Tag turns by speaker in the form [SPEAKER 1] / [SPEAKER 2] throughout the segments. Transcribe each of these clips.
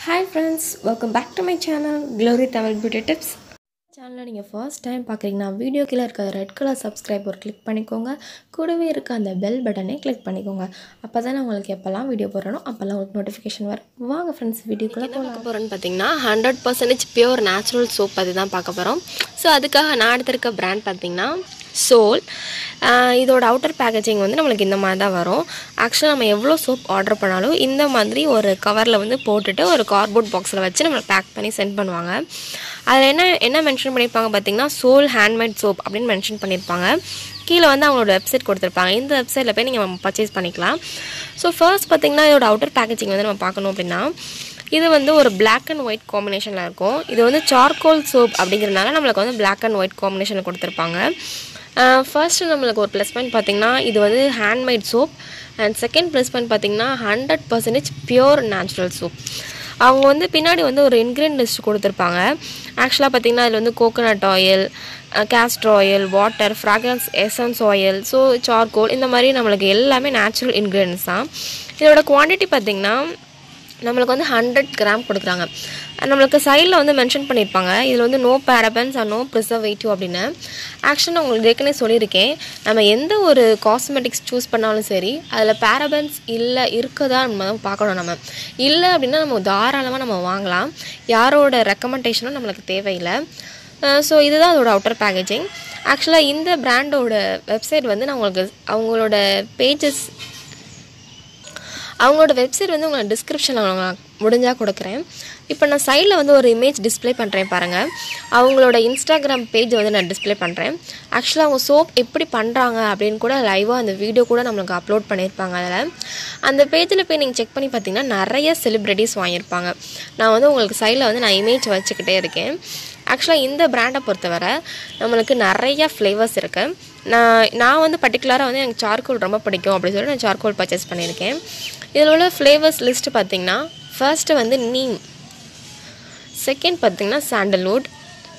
[SPEAKER 1] hi friends welcome back to my channel Glory Tamil beauty tips சேனலில் நீங்கள் first time பார்க்குறீங்கன்னா video கீழே இருக்க ரெட் கலர் சப்ஸ்கிரைபர் கிளிக் பண்ணிக்கோங்க கூடவே இருக்க அந்த பெல் பட்டனை கிளிக் பண்ணிக்கோங்க அப்போ தான் உங்களுக்கு எப்போல்லாம் வீடியோ போடுறனோ அப்போல்லாம் உங்களுக்கு நோட்டிஃபிகேஷன் வரும் வாங்க ஃப்ரெண்ட்ஸ் வீடியோக்குள்ளே
[SPEAKER 2] என்ன பார்க்க போகிறோன்னு பார்த்தீங்கன்னா hundred percentage pure natural soap பற்றி தான் பார்க்க போகிறோம் ஸோ அதுக்காக நான் எடுத்திருக்க பிராண்ட் பார்த்தீங்கன்னா சோல் இதோட அவுட்டர் பேக்கேஜிங் வந்து நம்மளுக்கு இந்த மாதிரி தான் வரும் ஆக்சுவலாக நம்ம எவ்வளோ சோப் ஆர்டர் பண்ணாலும் இந்த மாதிரி ஒரு கவரில் வந்து போட்டுட்டு ஒரு கார்ட்போர்ட் பாக்ஸில் வச்சு நம்மளை பேக் பண்ணி சென்ட் பண்ணுவாங்க அதில் என்ன என்ன மென்ஷன் பண்ணியிருப்பாங்க பார்த்தீங்கன்னா சோல் ஹேண்ட்மேட் சோப் அப்படின்னு மென்ஷன் பண்ணியிருப்பாங்க கீழே வந்து அவங்களோட வெப்சைட் கொடுத்துருப்பாங்க இந்த வெப்சைட்டில் போய் நீங்கள் பர்ச்சேஸ் பண்ணிக்கலாம் ஸோ ஃபர்ஸ்ட் பார்த்தீங்கன்னா இதோட அவுட்டர் பேக்கேஜிங் வந்து நம்ம பார்க்கணும் அப்படின்னா இது வந்து ஒரு பிளாக் அண்ட் ஒயிட் காம்பினேஷனில் இருக்கும் இது வந்து சார்கோல் சோப் அப்படிங்கிறனால நம்மளுக்கு வந்து பிளாக் அண்ட் ஒயிட் காம்பினேஷனில் கொடுத்துருப்பாங்க ஃபர்ஸ்ட்டு நம்மளுக்கு ஒரு ப்ளஸ் பாயிண்ட் பார்த்திங்கன்னா இது வந்து handmade soap and second plus point பார்த்திங்கன்னா hundred percentage pure natural soap அவங்க வந்து பின்னாடி வந்து ஒரு இன்க்ரீடியன்ட் லிஸ்ட் கொடுத்துருப்பாங்க ஆக்சுவலாக பார்த்திங்கன்னா அதில் வந்து coconut oil castor oil water fragrance essence oil so charcoal இந்த மாதிரி நம்மளுக்கு எல்லாமே நேச்சுரல் இன்க்ரீடியன்ஸ் தான் இதோட குவான்டிட்டி பார்த்திங்கன்னா நம்மளுக்கு வந்து ஹண்ட்ரட் கிராம் கொடுக்குறாங்க நம்மளுக்கு சைடில் வந்து மென்ஷன் பண்ணியிருப்பாங்க இதில் வந்து no parabens or no preservative அப்படின்னு ஆக்சுவலாக உங்களுக்கு ஏற்கனவே சொல்லியிருக்கேன் நம்ம எந்த ஒரு காஸ்மெட்டிக்ஸ் சூஸ் பண்ணாலும் சரி அதில் பேரபன்ஸ் இல்லை இருக்குதா நம்ம தான் பார்க்கணும் நம்ம இல்லை அப்படின்னா நம்ம தாராளமாக நம்ம வாங்கலாம் யாரோட ரெக்கமெண்டேஷனும் நம்மளுக்கு தேவையில்லை ஸோ இதுதான் அதோட அவுட்டர் பேக்கேஜிங் ஆக்சுவலாக இந்த பிராண்டோட வெப்சைட் வந்து நான் உங்களுக்கு அவங்களோட பேஜஸ் அவங்களோட வெப்சைட் வந்து உங்களுக்கு டிஸ்கிரிப்ஷனில் நான் முடிஞ்சால் கொடுக்குறேன் இப்போ நான் சைடில் வந்து ஒரு இமேஜ் டிஸ்பிளே பண்ணுறேன் பாருங்கள் அவங்களோட இன்ஸ்டாகிராம் பேஜ் வந்து நான் டிஸ்பிளே பண்ணுறேன் ஆக்சுவலாக அவங்க சோப் எப்படி பண்ணுறாங்க அப்படின்னு கூட லைவாக அந்த வீடியோ கூட நம்மளுக்கு அப்லோட் பண்ணியிருப்பாங்க அதில் அந்த பேஜில் போய் நீங்கள் செக் பண்ணி பார்த்தீங்கன்னா நிறைய செலிப்ரிட்டிஸ் வாங்கியிருப்பாங்க நான் வந்து உங்களுக்கு சைடில் வந்து நான் இமேஜ் வச்சுக்கிட்டே இருக்கேன் ஆக்சுவலாக இந்த பிராண்டை பொறுத்தவரை நம்மளுக்கு நிறைய ஃப்ளேவர்ஸ் இருக்குது நான் நான் வந்து பர்டிகுலராக வந்து எனக்கு சார்கோல் ரொம்ப பிடிக்கும் அப்படின்னு சொல்லி நான் சார்கோல் பர்ச்சேஸ் பண்ணியிருக்கேன் இதில் உள்ள ஃப்ளேவர்ஸ் லிஸ்ட்டு பார்த்திங்கன்னா ஃபர்ஸ்ட்டு வந்து நீம் செகண்ட் பார்த்திங்கன்னா சாண்டல்வுட்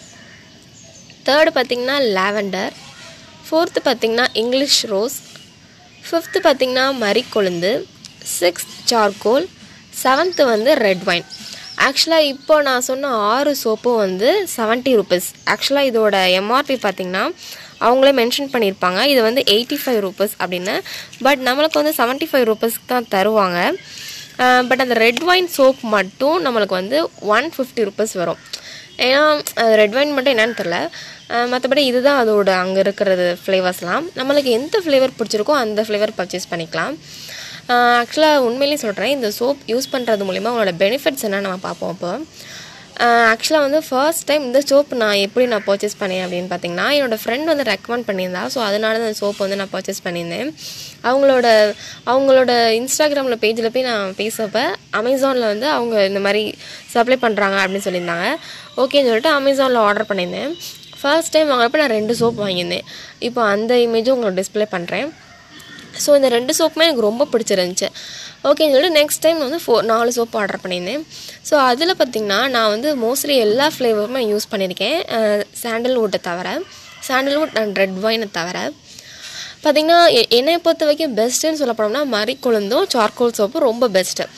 [SPEAKER 2] தேர்டு பார்த்திங்கன்னா லாவெண்டர் ஃபோர்த்து பார்த்திங்கன்னா இங்கிலீஷ் ரோஸ் ஃபிஃப்த்து பார்த்திங்கன்னா மரி கொழுந்து சிக்ஸ்த் சார்கோல் செவன்த்து வந்து ரெட் வைன் ஆக்சுவலாக இப்போ நான் சொன்ன ஆறு சோப்பும் வந்து செவன்ட்டி ருபீஸ் ஆக்சுவலாக இதோட எம்ஆர்பி பார்த்திங்கன்னா அவங்களே மென்ஷன் பண்ணியிருப்பாங்க இது வந்து எயிட்டி ஃபைவ் ருபீஸ் அப்படின்னு பட் நம்மளுக்கு வந்து செவன்ட்டி ஃபைவ் ருபீஸ்க்கு தான் தருவாங்க பட் அந்த ரெட் வைன் சோப் மட்டும் நம்மளுக்கு வந்து ஒன் ஃபிஃப்டி ருபீஸ் வரும் ஏன்னா ரெட் வைன் மட்டும் என்னன்னு தெரில மற்றபடி இதுதான் அதோட அங்கே இருக்கிறது ஃப்ளேவர்ஸ்லாம் நம்மளுக்கு எந்த ஃப்ளேவர் பிடிச்சிருக்கோ அந்த ஃப்ளேவர் பர்ச்சேஸ் பண்ணிக்கலாம் ஆக்சுவலாக உண்மையிலேயே சொல்கிறேன் இந்த சோப் யூஸ் பண்ணுறது மூலிமா உங்களோட பெனிஃபிட்ஸ் என்ன நம்ம பார்ப்போம் இப்போ ஆக்சுவலாக வந்து ஃபர்ஸ்ட் டைம் இந்த சோப் நான் எப்படி நான் பர்ச்சேஸ் பண்ணேன் அப்படின்னு பார்த்தீங்கன்னா என்னோடய ஃப்ரெண்ட் வந்து ரெக்கமெண்ட் பண்ணியிருந்தா ஸோ அதனால தான் அந்த சோப் வந்து நான் பர்ச்சேஸ் பண்ணியிருந்தேன் அவங்களோட அவங்களோட இன்ஸ்டாகிராமில் பேஜில் போய் நான் பேசப்போ அமேசானில் வந்து அவங்க இந்த மாதிரி சப்ளை பண்ணுறாங்க அப்படின்னு சொல்லியிருந்தாங்க ஓகேன்னு சொல்லிட்டு அமேசானில் ஆர்டர் பண்ணியிருந்தேன் ஃபர்ஸ்ட் டைம் வாங்குறப்ப நான் ரெண்டு சோப் வாங்கியிருந்தேன் இப்போ அந்த இமேஜும் உங்களுக்கு டிஸ்பிளே பண்ணுறேன் ஸோ இந்த ரெண்டு சோப்புமே எனக்கு ரொம்ப பிடிச்சிருந்துச்சு ஓகேன்னு சொல்லிட்டு நெக்ஸ்ட் டைம் வந்து ஃபோ நாலு சோப் ஆர்டர் பண்ணியிருந்தேன் ஸோ அதில் பார்த்திங்கன்னா நான் வந்து மோஸ்ட்லி எல்லா ஃப்ளேவருமே யூஸ் பண்ணியிருக்கேன் சாண்டல்வுட்டை தவிர சாண்டல்வுட் அண்ட் ரெட் வைனை தவிர பார்த்திங்கன்னா என்னை பொறுத்த வரைக்கும் பெஸ்ட்டுன்னு சொல்ல போனோம்னா மரி கொழுந்தும் சார்கோல் சோப்பும் ரொம்ப பெஸ்ட்டு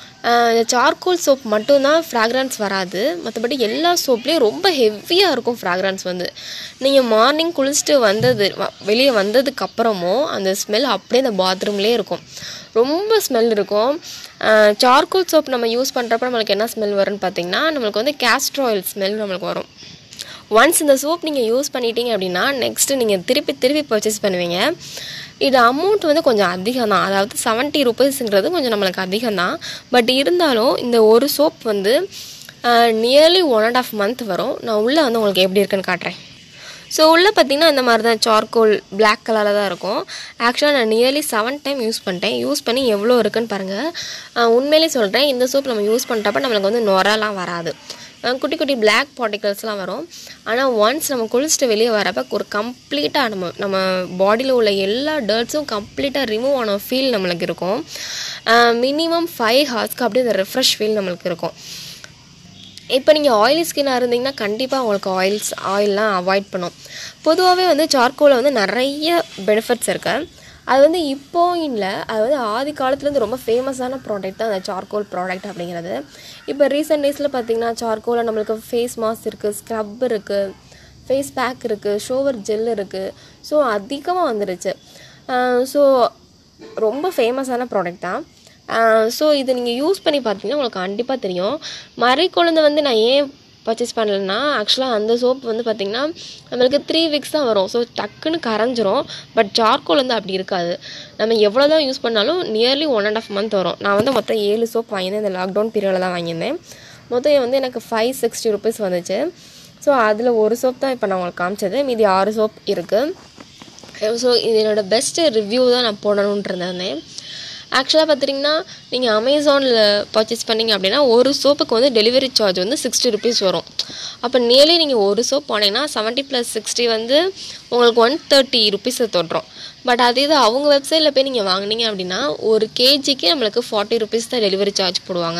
[SPEAKER 2] சார்கோல் சோப் மட்டும்தான் ஃப்ராக்ரன்ஸ் வராது மற்றபடி எல்லா சோப்லேயும் ரொம்ப ஹெவியாக இருக்கும் ஃப்ராக்ரன்ஸ் வந்து நீங்கள் மார்னிங் குளிச்சுட்டு வந்தது வெளியே வந்ததுக்கு அப்புறமும் அந்த ஸ்மெல் அப்படியே அந்த பாத்ரூம்லேயே இருக்கும் ரொம்ப ஸ்மெல் இருக்கும் சார்கோல் சோப் நம்ம யூஸ் பண்ணுறப்ப நம்மளுக்கு என்ன ஸ்மெல் வரும்னு பார்த்தீங்கன்னா நம்மளுக்கு வந்து கேஸ்ட்ர் ஆயில் ஸ்மெல் நம்மளுக்கு வரும் ஒன்ஸ் இந்த சோப் நீங்கள் யூஸ் பண்ணிட்டீங்க அப்படின்னா நெக்ஸ்ட்டு நீங்கள் திருப்பி திருப்பி பர்ச்சேஸ் பண்ணுவீங்க இது அமௌண்ட் வந்து கொஞ்சம் அதிகம் தான் அதாவது செவன்ட்டி ருபீஸுங்கிறது கொஞ்சம் நம்மளுக்கு அதிகம் தான் பட் இருந்தாலும் இந்த ஒரு சோப் வந்து nearly one and half month வரும் நான் உள்ளே வந்து உங்களுக்கு எப்படி இருக்குன்னு காட்டுறேன் ஸோ உள்ளே பார்த்திங்கன்னா இந்த மாதிரி தான் சார்கோல் பிளாக் கலரில் தான் இருக்கும் ஆக்சுவலாக நான் நியர்லி செவன் டைம் யூஸ் பண்ணிட்டேன் யூஸ் பண்ணி எவ்வளோ இருக்குன்னு பாருங்கள் உண்மையிலே சொல்கிறேன் இந்த சோப் நம்ம யூஸ் பண்ணுறப்ப நம்மளுக்கு வந்து நொரெல்லாம் வராது குட்டி குட்டி பிளாக் பார்ட்டிகல்ஸ்லாம் வரும் ஆனால் ஒன்ஸ் நம்ம குளிச்சுட்டு வெளியே வரப்போ ஒரு கம்ப்ளீட்டாக நம்ம நம்ம பாடியில் உள்ள எல்லா டர்ட்ஸும் கம்ப்ளீட்டாக ரிமூவ் ஆன ஃபீல் நம்மளுக்கு இருக்கும் மினிமம் ஃபைவ் ஹார்ஸ்க்கு அப்படியே அந்த ரெஃப்ரெஷ் ஃபீல் நம்மளுக்கு இருக்கும் இப்போ நீங்கள் ஆயிலி ஸ்கின்னாக இருந்தீங்கன்னா கண்டிப்பாக உங்களுக்கு ஆயில்ஸ் ஆயிலெலாம் அவாய்ட் பண்ணும் பொதுவாகவே வந்து சார்கோலில் வந்து நிறைய பெனிஃபிட்ஸ் இருக்குது அது வந்து இப்போ இல்லை அது வந்து ஆதி காலத்துலேருந்து ரொம்ப ஃபேமஸான ப்ராடக்ட் தான் அந்த சார்கோல் ப்ராடக்ட் அப்படிங்கிறது இப்போ ரீசெண்ட் டேஸில் பார்த்தீங்கன்னா சார்கோலில் நம்மளுக்கு ஃபேஸ் மாஸ்க் இருக்குது ஸ்க்ரப் இருக்குது ஃபேஸ் பேக் இருக்குது ஷோவர் ஜெல் இருக்குது ஸோ அதிகமாக வந்துருச்சு ஸோ ரொம்ப ஃபேமஸான ப்ராடக்ட் தான் ஸோ இது நீங்கள் யூஸ் பண்ணி பார்த்தீங்கன்னா உங்களுக்கு கண்டிப்பாக தெரியும் மறை கொழுந்து வந்து நான் ஏன் பர்ச்சேஸ் பண்ணலைன்னா ஆக்சுவலாக அந்த சோப் வந்து பார்த்திங்கன்னா நம்மளுக்கு த்ரீ வீக்ஸ் தான் வரும் ஸோ டக்குன்னு கரைஞ்சிரும் பட் சார்கோல் வந்து அப்படி இருக்காது நம்ம எவ்வளோ தான் யூஸ் பண்ணாலும் nearly one and half month வரும் நான் வந்து மொத்தம் ஏழு சோப் வாங்கியிருந்தேன் இந்த லாக்டவுன் பீரியடில் தான் வாங்கியிருந்தேன் மொத்தம் வந்து எனக்கு ஃபைவ் சிக்ஸ்டி ருபீஸ் வந்துச்சு ஸோ அதில் ஒரு சோப் தான் இப்போ நான் உங்களுக்கு காமிச்சது மீதி ஆறு சோப் இருக்குது ஸோ இது என்னோடய பெஸ்ட்டு ரிவ்யூ தான் நான் போடணுன்ட்டு இருந்தேன் ஆக்சுவலாக பார்த்துட்டிங்கன்னா நீங்கள் அமேசானில் பர்ச்சேஸ் பண்ணிங்க அப்படின்னா ஒரு சோப்புக்கு வந்து டெலிவரி சார்ஜ் வந்து சிக்ஸ்டி ருபீஸ் வரும் அப்போ நியர்லி நீங்கள் ஒரு சோப் போனீங்கன்னா செவன்ட்டி ப்ளஸ் சிக்ஸ்டி வந்து உங்களுக்கு ஒன் தேர்ட்டி ருபீஸை தொட்டுரும் பட் அதே இது அவங்க வெப்சைட்டில் போய் நீங்கள் வாங்கினீங்க அப்படின்னா ஒரு கேஜிக்கு நம்மளுக்கு ஃபார்ட்டி ருபீஸ் தான் டெலிவரி சார்ஜ் போடுவாங்க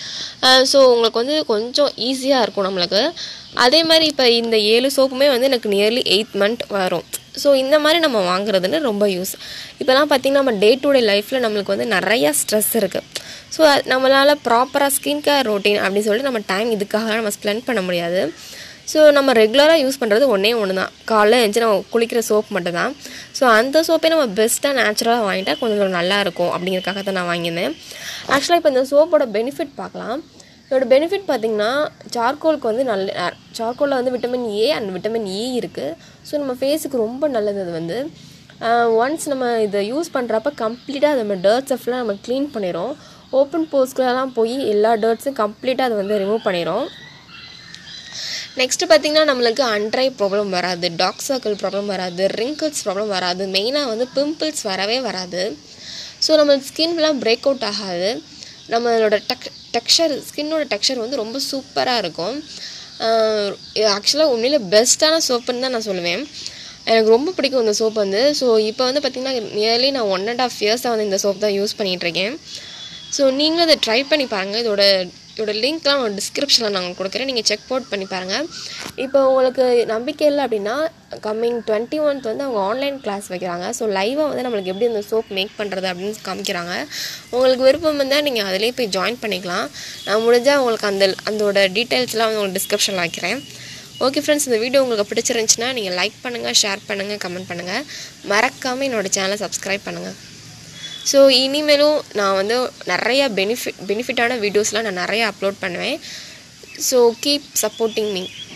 [SPEAKER 2] ஸோ உங்களுக்கு வந்து கொஞ்சம் ஈஸியாக இருக்கும் நம்மளுக்கு அதே மாதிரி இப்போ இந்த ஏழு சோப்புமே வந்து எனக்கு நியர்லி எயிட் மந்த் வரும் ஸோ இந்த மாதிரி நம்ம வாங்குறதுன்னு ரொம்ப யூஸ் இப்போலாம் பார்த்திங்கன்னா நம்ம டே டு டே லைஃப்பில் நம்மளுக்கு வந்து நிறையா ஸ்ட்ரெஸ் இருக்குது ஸோ நம்மளால் ப்ராப்பராக ஸ்கின் கேர் ரொட்டீன் அப்படின்னு சொல்லிட்டு நம்ம டைம் இதுக்காக நம்ம ஸ்பெண்ட் பண்ண முடியாது ஸோ நம்ம ரெகுலராக யூஸ் பண்ணுறது ஒன்றே ஒன்று தான் காலைல எழுந்துச்சு நம்ம குளிக்கிற சோப் மட்டும் தான் ஸோ அந்த சோப்பே நம்ம பெஸ்ட்டாக நேச்சுரலாக வாங்கிட்டா கொஞ்சம் நல்லா இருக்கும் அப்படிங்கிறதுக்காக தான் நான் வாங்கியிருந்தேன் ஆக்சுவலாக இப்போ இந்த சோப்போட பெனிஃபிட் பார்க்கலாம் இதோட பெனிஃபிட் பார்த்திங்கன்னா சார்கோலுக்கு வந்து நல்ல சார்கோலில் வந்து vitamin A and vitamin E இருக்குது ஸோ நம்ம ஃபேஸுக்கு ரொம்ப நல்லது அது வந்து ஒன்ஸ் நம்ம இதை யூஸ் பண்ணுறப்ப கம்ப்ளீட்டாக நம்ம டர்ட்ஸை ஃபுல்லாக நம்ம க்ளீன் பண்ணிடும் ஓப்பன் போஸ்க்குலலாம் போய் எல்லா டர்ட்ஸும் கம்ப்ளீட்டாக அதை வந்து ரிமூவ் பண்ணிடும் நெக்ஸ்ட்டு பார்த்திங்கன்னா நம்மளுக்கு அண்ட்ரை ப்ராப்ளம் வராது டாக் சர்க்கிள் ப்ராப்ளம் வராது ரிங்கிள்ஸ் ப்ராப்ளம் வராது மெயினாக வந்து பிம்பிள்ஸ் வரவே வராது ஸோ நம்ம ஸ்கின்லாம் பிரேக் அவுட் ஆகாது நம்மளோட டெக் டெக்ஸ்சர் ஸ்கின்னோட டெக்ஸ்சர் வந்து ரொம்ப சூப்பராக இருக்கும் ஆக்சுவலாக உண்மையிலே பெஸ்ட்டான சோப்புன்னு தான் நான் சொல்லுவேன் எனக்கு ரொம்ப பிடிக்கும் இந்த சோப் வந்து ஸோ இப்போ வந்து பார்த்திங்கன்னா நியர்லி நான் ஒன் அண்ட் ஆஃப் இயர்ஸாக வந்து இந்த சோப் தான் யூஸ் பண்ணிகிட்ருக்கேன் ஸோ நீங்களும் அதை ட்ரை பண்ணி பாருங்கள் இதோட இதோட லிங்க்லாம் நான் டிஸ்கிரிப்ஷனில் நான் கொடுக்குறேன் நீங்கள் செக் அவுட் பண்ணி பாருங்கள் இப்போ உங்களுக்கு நம்பிக்கை இல்லை அப்படின்னா கம்மிங் டுவெண்ட்டி ஒன்த் வந்து அவங்க ஆன்லைன் கிளாஸ் வைக்கிறாங்க ஸோ லைவாக வந்து நம்மளுக்கு எப்படி இந்த சோப் மேக் பண்ணுறது அப்படின்னு காமிக்கிறாங்க உங்களுக்கு விருப்பம் இருந்தால் நீங்கள் அதிலே போய் ஜாயின் பண்ணிக்கலாம் நான் முடிஞ்சால் உங்களுக்கு அந்த அதோட டீட்டெயில்ஸ்லாம் வந்து உங்களுக்கு டிஸ்கிரிப்ஷனில் வைக்கிறேன் ஓகே ஃப்ரெண்ட்ஸ் இந்த வீடியோ உங்களுக்கு பிடிச்சிருந்துச்சுன்னா நீங்கள் லைக் பண்ணுங்கள் ஷேர் பண்ணுங்கள் கமெண்ட் பண்ணுங்கள் மறக்காமல் என்னோடய சேனலை சப்ஸ்கிரைப் பண்ணுங்கள் ஸோ இனிமேலும் நான் வந்து நிறையா பெனிஃபிட் பெனிஃபிட்டான வீடியோஸ்லாம் நான் நிறையா அப்லோட் பண்ணுவேன் ஸோ கீப் சப்போர்ட்டிங் மீ